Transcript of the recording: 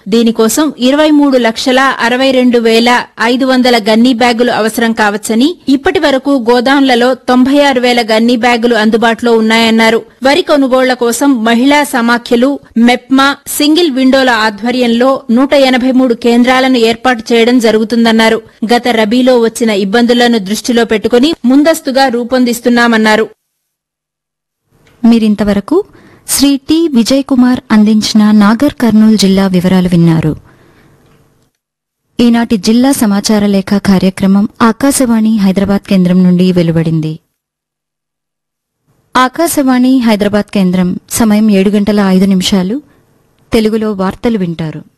దీనికోసం ఇరవై మూడు లక్షల అరవై రెండు వేల ఐదు వందల గన్నీ బ్యాగులు అవసరం కావచ్చని ఇప్పటి వరకు గోదాంలలో తొంభై ఆరు వేల గన్నీ బ్యాగులు అందుబాటులో ఉన్నాయన్నారు వరి కొనుగోళ్ల కోసం మహిళా సమాఖ్యలు మెప్మా సింగిల్ విండోల ఆధ్వర్యంలో నూట ఎనభై మూడు కేంద్రాలను ఏర్పాటు చేయడం జరుగుతుందన్నారు గత రబీలో వచ్చిన ఇబ్బందులను దృష్టిలో పెట్టుకుని ముందస్తుగా రూపొందిస్తున్నామన్నారు మీరింతవరకు శ్రీ టి విజయ్ కుమార్ అందించిన నాగర్ కర్నూలు జిల్లా వివరాలు విన్నారు ఈనాటి జిల్లా సమాచార లేఖ కార్యక్రమం ఆకాశవాణి హైదరాబాద్ కేంద్రం నుండి వెలువడింది ఆకాశవాణి హైదరాబాద్ కేంద్రం సమయం ఏడు గంటల ఐదు నిమిషాలు తెలుగులో వార్తలు వింటారు